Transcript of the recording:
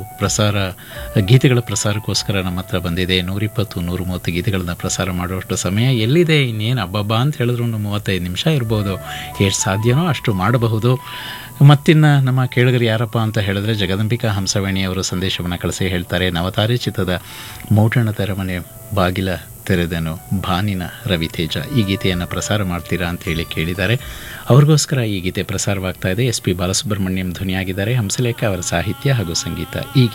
ಪ್ರಸಾರ ಗೀತೆಗಳ ಪ್ರಸಾರಕ್ಕೋಸ್ಕರ ನಮ್ಮ ಹತ್ರ ಬಂದಿದೆ ನೂರಿಪ್ಪತ್ತು ನೂರು ಮೂವತ್ತು ಗೀತೆಗಳನ್ನ ಪ್ರಸಾರ ಮಾಡುವಷ್ಟು ಸಮಯ ಎಲ್ಲಿದೆ ಇನ್ನೇನು ಹಬ್ಬಬ್ಬ ಅಂತ ಹೇಳಿದ್ರು ಮೂವತ್ತೈದು ನಿಮಿಷ ಇರ್ಬೋದು ಎಷ್ಟು ಸಾಧ್ಯನೋ ಅಷ್ಟು ಮಾಡಬಹುದು ಮತ್ತಿನ್ನು ನಮ್ಮ ಕೇಳುಗರು ಯಾರಪ್ಪ ಅಂತ ಹೇಳಿದ್ರೆ ಜಗದಂಬಿಕಾ ಹಂಸವೇಣಿ ಅವರು ಸಂದೇಶವನ್ನು ಕಳಿಸಿ ಹೇಳ್ತಾರೆ ನವತಾರೆ ಚಿತ್ರದ ಮೋಟಣ ತೆರಮನೆ ಬಾಗಿಲ ತೆರೆದನು ಭಾನಿನ ರವಿತೇಜ ಈ ಗೀತೆಯನ್ನು ಪ್ರಸಾರ ಮಾಡ್ತೀರಾ ಅಂತ ಹೇಳಿ ಕೇಳಿದ್ದಾರೆ ಅವ್ರಿಗೋಸ್ಕರ ಈ ಗೀತೆ ಪ್ರಸಾರವಾಗ್ತಾ ಇದೆ ಎಸ್ ಪಿ ಬಾಲಸುಬ್ರಹ್ಮಣ್ಯಂ ಧ್ವನಿಯಾಗಿದ್ದಾರೆ ಹಂಸಲೇಖ ಅವರ ಸಾಹಿತ್ಯ ಹಾಗೂ ಸಂಗೀತ ಈ